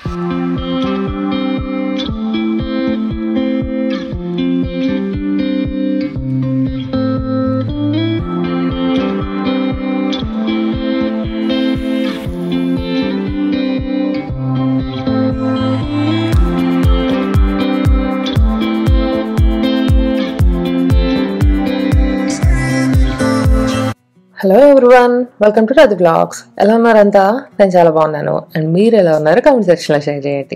Hello everyone welcome to Radhi vlogs ఎలా ఉన్నారంతా నేను చాలా బాగున్నాను అండ్ మీరు ఎలా ఉన్నారు కామెంట్ సెక్షన్లో షేర్ చేయండి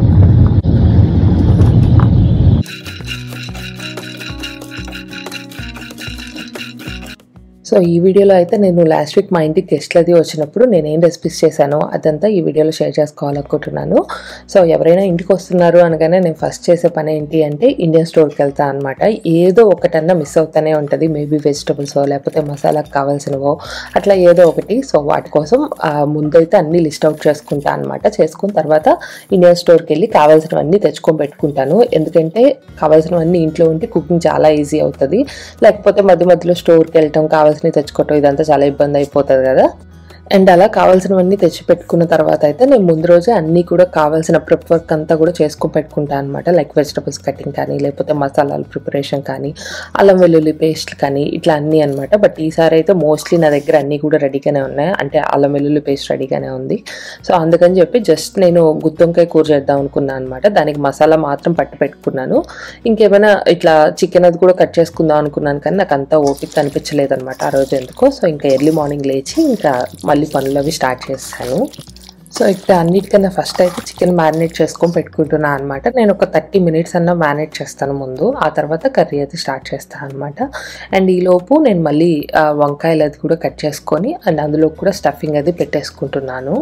సో ఈ వీడియోలో అయితే నేను లాస్ట్ వీక్ మా ఇంటికి గెస్ట్లు అది వచ్చినప్పుడు నేను ఏం రెసిపీస్ చేశానో అదంతా ఈ వీడియోలో షేర్ చేసుకోవాలనుకుంటున్నాను సో ఎవరైనా ఇంటికి వస్తున్నారు అనగానే నేను ఫస్ట్ చేసే పని ఏంటి అంటే ఇండియన్ స్టోర్కి వెళ్తాను అనమాట ఏదో ఒకటన్నా మిస్ అవుతానే ఉంటుంది మేబీ వెజిటబుల్స్ లేకపోతే మసాలాకు కావాల్సినవో అట్లా ఏదో ఒకటి సో వాటి కోసం ఆ, ముందైతే అన్ని లిస్ట్ అవుట్ చేసుకుంటాను అనమాట చేసుకున్న తర్వాత ఇండియన్ స్టోర్కి వెళ్ళి కావాల్సినవన్నీ తెచ్చుకొని పెట్టుకుంటాను ఎందుకంటే కావాల్సినవన్నీ ఇంట్లో ఉంటే కుకింగ్ చాలా ఈజీ అవుతుంది లేకపోతే మధ్య మధ్యలో స్టోర్కి వెళ్ళటం కావాల్సినవి తెచ్చుకోవటం ఇదంతా చాలా ఇబ్బంది అయిపోతుంది కదా అండ్ అలా కావాల్సినవన్నీ తెచ్చి పెట్టుకున్న తర్వాత అయితే నేను ముందు రోజే అన్నీ కూడా కావాల్సిన ప్రిప్ వర్క్ అంతా కూడా చేసుకొని పెట్టుకుంటాను అనమాట లైక్ వెజిటబుల్స్ కటింగ్ కానీ లేకపోతే మసాలాల ప్రిపరేషన్ కానీ అల్లం వెల్లుల్లి పేస్ట్ కానీ ఇట్లా అన్నీ అనమాట బట్ ఈసారి అయితే మోస్ట్లీ నా దగ్గర అన్నీ కూడా రెడీగానే ఉన్నాయి అంటే అల్లం వెల్లుల్లి పేస్ట్ రెడీగానే ఉంది సో అందుకని చెప్పి జస్ట్ నేను గుత్తొంకాయ కూర చేద్దాం అనుకున్నాను అనమాట దానికి మసాలా మాత్రం పట్టి పెట్టుకున్నాను ఇంకేమైనా ఇట్లా చికెన్ అది కూడా కట్ చేసుకుందాం అనుకున్నాను కానీ నాకు అంత ఓపిక కనిపించలేదు అనమాట ఆ రోజు ఎందుకో సో ఇంకా ఎర్లీ మార్నింగ్ లేచి ఇంకా మళ్ళీ పనులు అవి స్టార్ట్ చేస్తాను సో ఇక్కడ అన్నిటికన్నా ఫస్ట్ అయితే చికెన్ మ్యారినేట్ చేసుకొని పెట్టుకుంటున్నాను అనమాట నేను ఒక థర్టీ మినిట్స్ అన్న మ్యారినేట్ చేస్తాను ముందు ఆ తర్వాత కర్రీ అయితే స్టార్ట్ చేస్తాను అనమాట అండ్ ఈలోపు నేను మళ్ళీ ఆ, వంకాయలు అది కూడా కట్ చేసుకొని అండ్ అందులో కూడా స్టఫింగ్ అది పెట్టేసుకుంటున్నాను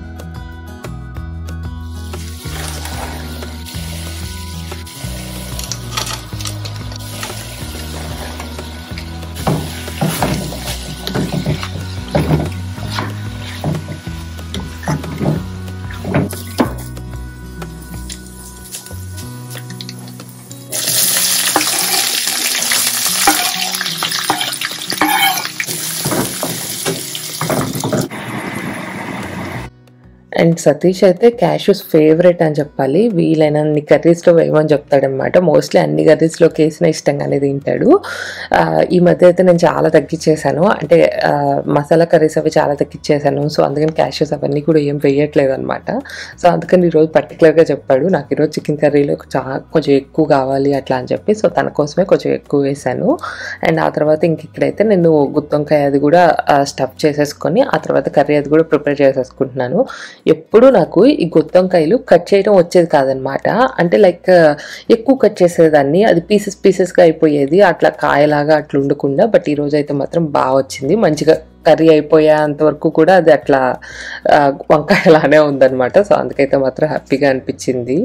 అండ్ సతీష్ అయితే క్యాషూస్ ఫేవరెట్ అని చెప్పాలి వీలైనన్ని కర్రీస్లో వేయమని చెప్తాడనమాట మోస్ట్లీ అన్ని కర్రీస్లోకి వేసిన ఇష్టంగానే తింటాడు ఆ, ఈ మధ్య అయితే నేను చాలా తగ్గించేశాను అంటే ఆ, మసాలా కర్రీస్ అవి చాలా తగ్గించేశాను సో అందుకని క్యాషూస్ అవన్నీ కూడా ఏం వేయట్లేదు అనమాట సో అందుకని ఈరోజు పర్టికులర్గా చెప్పాడు నాకు ఈరోజు చికెన్ కర్రీలో చాలా కొంచెం ఎక్కువ కావాలి అట్లా అని చెప్పి సో తన కోసమే కొంచెం ఎక్కువ వేశాను అండ్ ఆ తర్వాత ఇంక ఇక్కడైతే నేను గుత్తొంకాయ అది కూడా స్టఫ్ చేసేసుకొని ఆ తర్వాత కర్రీ అది కూడా ప్రిపేర్ చేసేసుకుంటున్నాను ఎప్పుడు నాకు ఈ గుత్తొంకాయలు కట్ చేయడం వచ్చేది కాదనమాట అంటే లైక్ ఎక్కువ కట్ చేసేదాన్ని అది పీసెస్ పీసెస్గా అయిపోయేది అట్లా కాయలాగా అట్లా ఉండకుండా బట్ ఈ రోజు అయితే మాత్రం బాగా వచ్చింది మంచిగా కర్రీ అయిపోయేంత వరకు కూడా అది అట్లా ఆ, వంకాయలానే ఉందన్నమాట సో అందుకైతే మాత్రం హ్యాపీగా అనిపించింది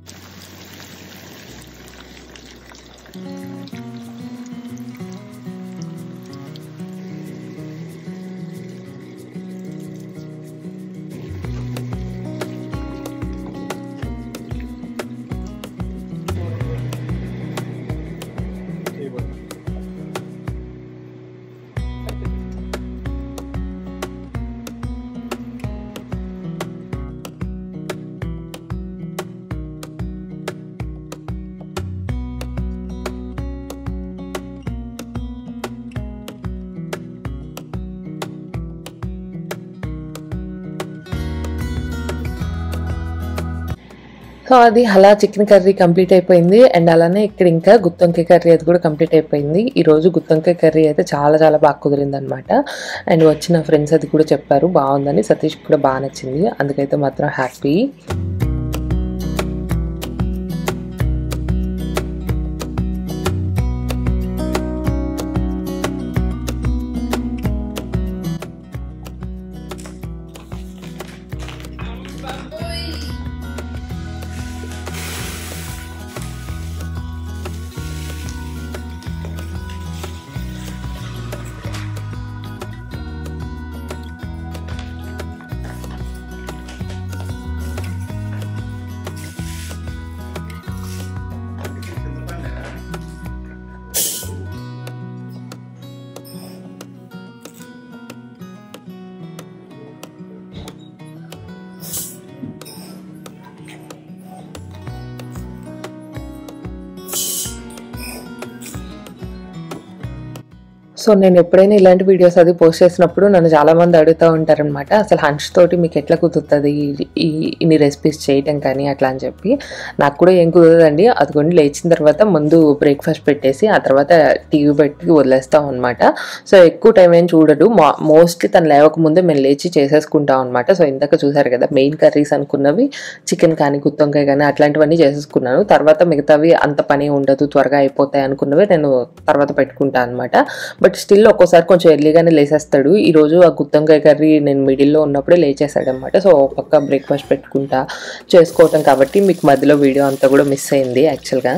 సో అది అలా చికెన్ కర్రీ కంప్లీట్ అయిపోయింది అండ్ అలానే ఇక్కడ ఇంకా గుత్తొంకాయ కర్రీ అది కూడా కంప్లీట్ అయిపోయింది ఈ రోజు గుత్తొంకాయ కర్రీ అయితే చాలా చాలా బాగా కుదిరింది అనమాట అండ్ వచ్చిన ఫ్రెండ్స్ అది కూడా చెప్పారు బాగుందని సతీష్ కూడా బాగా నచ్చింది అందుకైతే మాత్రం హ్యాపీ సో నేను ఎప్పుడైనా ఇలాంటి వీడియోస్ అది పోస్ట్ చేసినప్పుడు నన్ను చాలా మంది అడుగుతూ ఉంటారనమాట అసలు హంచ్ తోటి మీకు ఎట్లా కుదురుతుంది ఈ- ఈ ఇన్ని రెసిపీస్ చేయటం కానీ అట్లా అని చెప్పి నాకు కూడా ఏం కుదరదండి అదిగోండి లేచిన తర్వాత ముందు బ్రేక్ఫాస్ట్ పెట్టేసి ఆ తర్వాత టీవీ పెట్టి వదిలేస్తాం అనమాట సో ఎక్కువ టైం ఏం చూడడు మోస్ట్లీ తను లేవక ముందే మేము లేచి చేసేసుకుంటాం అనమాట సో ఇందాక చూసారు కదా మెయిన్ కర్రీస్ అనుకున్నవి చికెన్ కానీ గుత్తొంకాయ కానీ అట్లాంటివన్నీ చేసేసుకున్నాను తర్వాత మిగతావి అంత పని ఉండదు త్వరగా అయిపోతాయి అనుకున్నవి నేను తర్వాత పెట్టుకుంటాను అనమాట బట్ స్టిల్ ఒక్కోసారి కొంచెం ఎర్లీగానే లేసేస్తాడు ఈ రోజు ఆ గుత్తొంకాయ కర్రీ నేను మిడిల్లో ఉన్నప్పుడే లేచేసాడు అనమాట సో ఒక పక్క బ్రేక్ఫాస్ట్ పెట్టుకుంటా చేసుకోవటం కాబట్టి మీకు మధ్యలో వీడియో అంతా కూడా మిస్ అయింది యాక్చువల్గా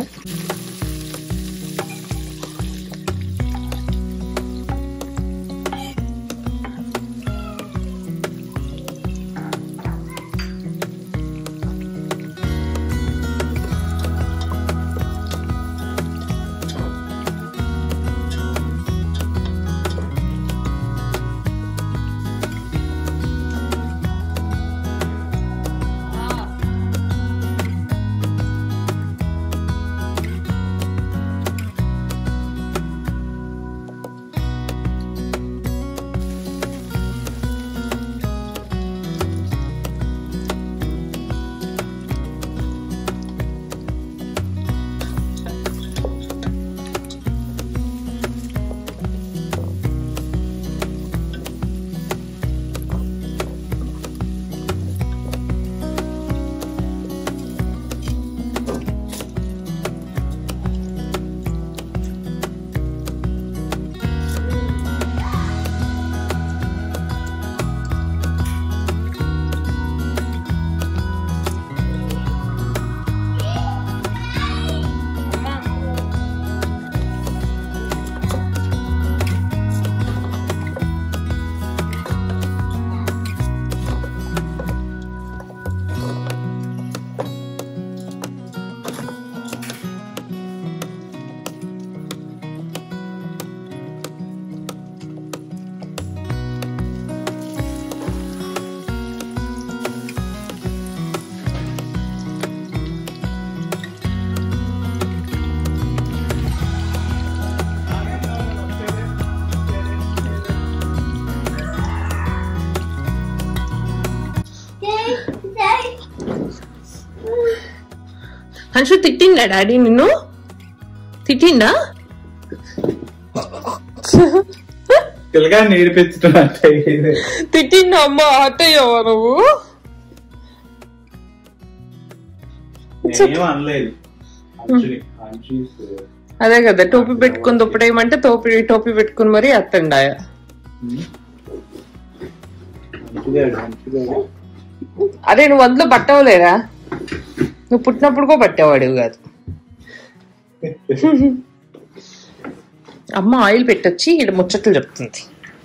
హన్షు తిట్టిండా డాడీ నిన్ను తిట్టిండా పిల్లగా నేర్పించడం ఇది తిట్టిండా అమ్మ అట్టయ్యవా నువ్వు నేనేం అనలేదు Actually, Anshis, అదే కదా టోపీ పెట్టుకుని దుప్పటేయమంటే టోపీ టోపీ పెట్టుకుని మరీ అత్తండాయ hmm? మంచిగాడు మంచిగాడు అదే నువ్వు అందులో పట్టవలేదా నువ్వు పుట్టినప్పుడు కూడా పట్టేవాడు కాదు అమ్మ ఆయిల్ పెట్టొచ్చి ఇక్కడ ముచ్చట్లు చెప్తుంది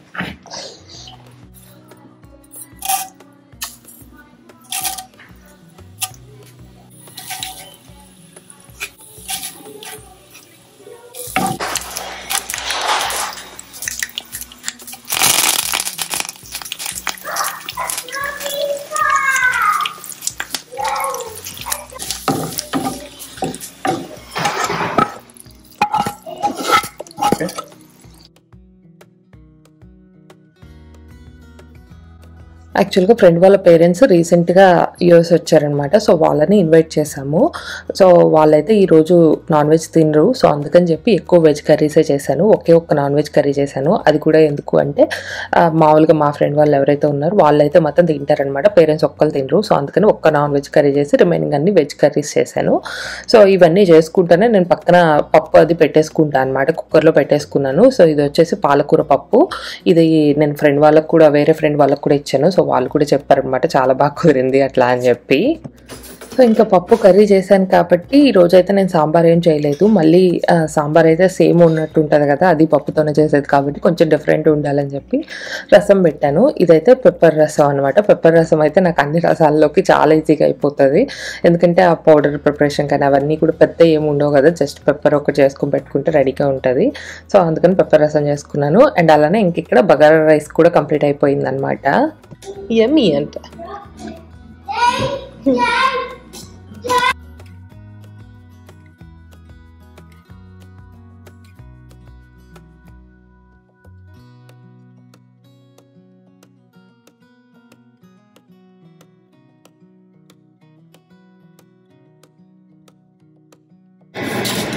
Okay. యాక్చువల్గా ఫ్రెండ్ వాళ్ళ పేరెంట్స్ రీసెంట్గా యూఎస్ వచ్చారనమాట సో వాళ్ళని ఇన్వైట్ చేశాము సో వాళ్ళైతే ఈరోజు నాన్ వెజ్ తినరు సో అందుకని చెప్పి ఎక్కువ వెజ్ కర్రీసే చేశాను ఒకే ఒక్క నాన్ వెజ్ కర్రీ చేశాను అది కూడా ఎందుకు అంటే ఆ, మామూలుగా మా ఫ్రెండ్ వాళ్ళు ఎవరైతే ఉన్నారో వాళ్ళైతే మొత్తం తింటారనమాట పేరెంట్స్ ఒక్కరు తినరు సో అందుకని ఒక్క నాన్ వెజ్ కర్రీ చేసి రిమైనింగ్ అన్ని వెజ్ కర్రీస్ చేశాను సో ఇవన్నీ చేసుకుంటానే నేను పక్కన పప్పు అది పెట్టేసుకుంటాను అనమాట కుక్కర్లో పెట్టేసుకున్నాను సో ఇది వచ్చేసి పాలకూర పప్పు ఇది నేను ఫ్రెండ్ వాళ్ళకు కూడా వేరే ఫ్రెండ్ వాళ్ళకు కూడా ఇచ్చాను సో వాళ్ళు కూడా చెప్పారనమాట చాలా బాగా కుదిరింది అట్లా అని చెప్పి సో ఇంకా పప్పు కర్రీ చేశాను కాబట్టి ఈ రోజైతే నేను సాంబార్ ఏం చేయలేదు మళ్ళీ ఆ, సాంబార్ అయితే సేమ్ ఉన్నట్టు ఉంటుంది కదా అది పప్పుతోనే చేసేది కాబట్టి కొంచెం డిఫరెంట్ ఉండాలని చెప్పి రసం పెట్టాను ఇదైతే పెప్పర్ రసం అనమాట పెప్పర్ రసం అయితే నాకు అన్ని రసాల్లోకి చాలా ఈజీగా అయిపోతుంది ఎందుకంటే ఆ పౌడర్ ప్రిపరేషన్ కానీ అవన్నీ కూడా పెద్ద ఏమి ఉండవు కదా జస్ట్ పెప్పర్ ఒకటి చేసుకుని పెట్టుకుంటే రెడీగా ఉంటుంది సో అందుకని పెప్పర్ రసం చేసుకున్నాను అండ్ అలానే ఇంక ఇక్కడ బగారా రైస్ కూడా కంప్లీట్ అయిపోయింది అనమాట ఎమ్మి అంట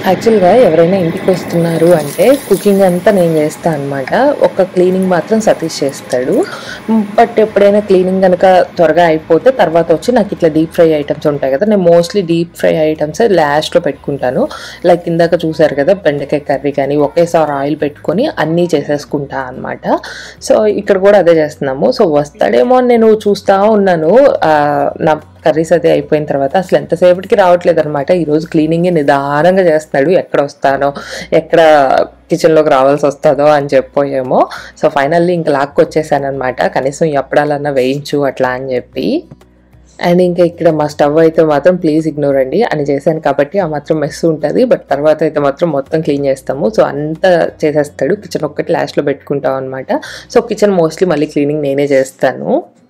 యాక్చువల్గా ఎవరైనా ఇంటికి వస్తున్నారు అంటే కుకింగ్ అంతా నేను చేస్తాను అనమాట ఒక క్లీనింగ్ మాత్రం సతీష్ చేస్తాడు బట్ ఎప్పుడైనా క్లీనింగ్ కనుక త్వరగా అయిపోతే తర్వాత వచ్చి నాకు ఇట్లా డీప్ ఫ్రై ఐటమ్స్ ఉంటాయి కదా నేను మోస్ట్లీ డీప్ ఫ్రై ఐటమ్స్ లాస్ట్లో పెట్టుకుంటాను లైక్ ఇందాక చూసారు కదా బెండకాయ కర్రీ కానీ ఒకేసారి ఆయిల్ పెట్టుకొని అన్నీ చేసేసుకుంటా అనమాట సో ఇక్కడ కూడా అదే చేస్తున్నాము సో వస్తాడేమో అని నేను చూస్తూ ఉన్నాను ఆ, నా కర్రీస్ అది అయిపోయిన తర్వాత అసలు ఎంతసేపటికి రావట్లేదు అనమాట ఈరోజు క్లీనింగ్ నిదానంగా చేస్తున్నాడు ఎక్కడ వస్తానో ఎక్కడ కిచెన్లోకి రావాల్సి వస్తుందో అని చెప్పోయేమో సో ఫైనల్లీ ఇంకా లాక్కొచ్చేసాను అనమాట కనీసం ఎప్పుడాలన్నా వేయించు అట్లా అని చెప్పి అండ్ ఇంకా ఇక్కడ మా స్టవ్ అయితే మాత్రం ప్లీజ్ ఇగ్నోర్ అండి అని చేశాను కాబట్టి ఆ మాత్రం మెస్ ఉంటుంది బట్ తర్వాత అయితే మాత్రం మొత్తం క్లీన్ చేస్తాము సో అంతా చేసేస్తాడు కిచెన్ ఒక్కటి లాస్ట్లో పెట్టుకుంటాం అనమాట సో కిచెన్ మోస్ట్లీ మళ్ళీ క్లీనింగ్ నేనే చేస్తాను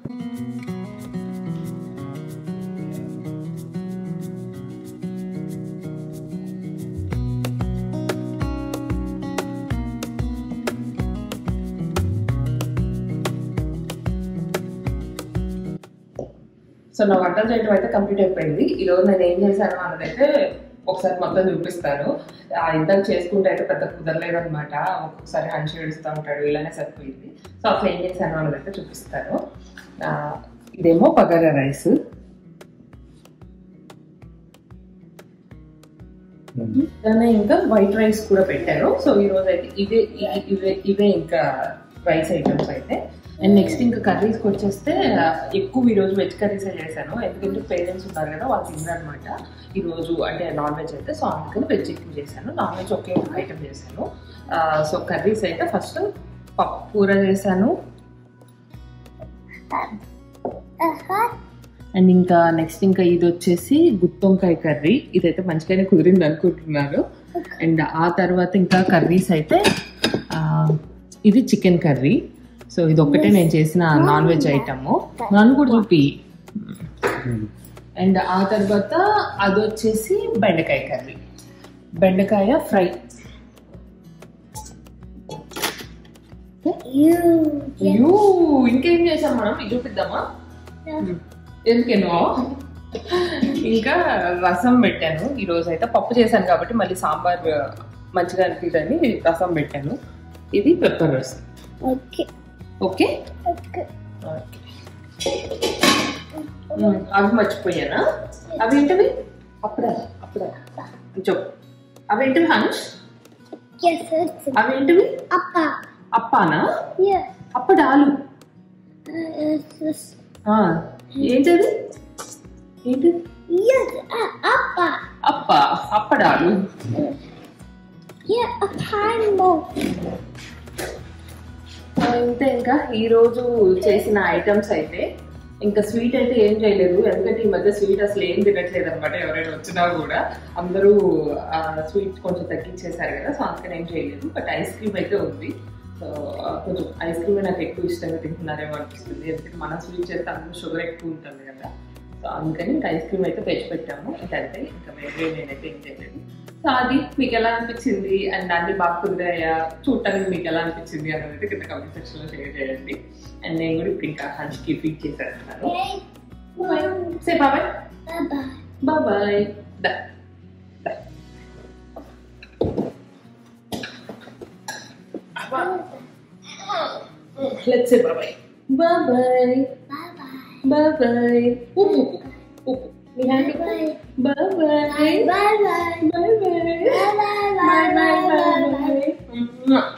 సో నా వంటలు చేయడం అయితే కంప్లీట్ అయిపోయింది ఈరోజు నేను ఏం చేశాను అన్నదైతే ఒకసారి మొత్తం చూపిస్తాను ఆ ఇంతకు చేసుకుంటే అయితే పెద్ద కుదరలేదు అనమాట ఒక్కొక్కసారి హంచి ఏడుస్తూ ఉంటాడు ఇలానే సరిపోయింది సో అసలు ఏం చేశాను అన్నదైతే చూపిస్తాను ఆ, ఇదేమో పగారా రైస్ దాన్ని ఇంకా వైట్ రైస్ కూడా పెట్టాను సో ఈ రోజు అయితే ఇవే ఇ- ఇవే ఇవే ఇంకా రైస్ ఐటమ్స్ అయితే అండ్ నెక్స్ట్ ఇంకా కర్రీస్కి వచ్చేస్తే ఆ, ఎక్కువ ఈరోజు వెజ్ కర్రీసే చేశాను ఎందుకంటే పేరెంట్స్ ఉన్నారు కదా వాళ్ళు తిన్నారు అనమాట ఈరోజు అంటే నాన్ వెజ్ అయితే సో అందుకని వెజ్ ఎక్కువ చేశాను నాన్ వెజ్ ఒకే ఒక ఐటమ్ చేశాను ఆ, సో కర్రీస్ అయితే ఫస్ట్ పప్పు కూర చేశాను అండ్ ఇంకా నెక్స్ట్ ఇంకా ఇది వచ్చేసి గుత్తొంకాయ కర్రీ ఇదైతే మంచిగానే కుదిరింది అనుకుంటున్నాను అండ్ ఆ తర్వాత ఇంకా కర్రీస్ అయితే ఆ, ఇది చికెన్ కర్రీ సో ఇది ఒక్కటే నేను చేసిన నాన్ వెజ్ ఐటమ్ నన్ను కూడా చూపి అండ్ ఆ తర్వాత అది వచ్చేసి బెండకాయ కర్రీ బెండకాయ ఫ్రై అయ్యో ఇంకేం చేసాం మనం ఇది చూపిద్దామా ఎందుకేనో ఇంకా రసం పెట్టాను ఈ రోజు అయితే పప్పు చేశాను కాబట్టి మళ్ళీ సాంబార్ మంచిగా అనిపించని రసం పెట్టాను ఇది పెప్పర్ రసం ఓకే ఓకే ఓకే ఉమ్, అవి మర్చిపోయానా అవి ఏంటివి అప్పుడా అప్పుడా చెప్పు అవేంటివి హనుష్ ఎస్ ఎస్ అవేంటివి అప్ప అప్పానా ఎస్ అప్పడాలు ఎస్ ఎస్ ఆ, ఏంటది ఏంటిది ఎస్ అప్ప అప్ప అప్పడాలు యా అపార్మో ఆ, ఇంతే ఇంకా ఈ రోజు చేసిన ఐటమ్స్ అయితే ఇంకా స్వీట్ అయితే ఏం చేయలేదు ఎందుకంటే ఈ మధ్య స్వీట్ అసలు ఏం తినట్లేదు అనమాట ఎవరైనా వచ్చినా కూడా అందరూ స్వీట్ కొంచెం తగ్గించేశారు కదా సో అందుకని ఏం చేయలేదు బట్ ఐస్ క్రీమ్ అయితే ఉంది సో ఆ, కొంచెం ఐస్ క్రీమ్ నాకు ఎక్కువ ఇష్టంగా తింటున్నారేమో అనిపిస్తుంది ఎందుకంటే మన స్వీట్ చేస్తే అందులో షుగర్ ఎక్కువ ఉంటుంది కదా సో అందుకని ఇంకా ఐస్ క్రీమ్ అయితే తెచ్చిపెట్టాము ఇంకంతే ఇంకా వేరే నేనైతే ఏం చేయలేదు సో అది మీకు ఎలా అనిపించింది అండ్ అన్ని బాగా కుదిరాయా చూడటానికి మీకు ఎలా అనిపించింది అనేది అయితే కింద కమెంట్ సెక్షన్ లో షేర్ చేయండి అండ్ నేను కూడా ఇప్పుడు ఇంకా హంచ్కి ఫీడ్ చేసేస్తున్నాను సే బాబాయ్ బాయ్ బాబాయ్ దా లెట్స్ సే బాబాయ్ బాబాయ్ బాయ్ బాబాయ్ ఉప్పు ఉప్పు మీ హ్యాండ్ బాయ్ బాబాయ్ bye bye bye bye bye bye bye bye bye bye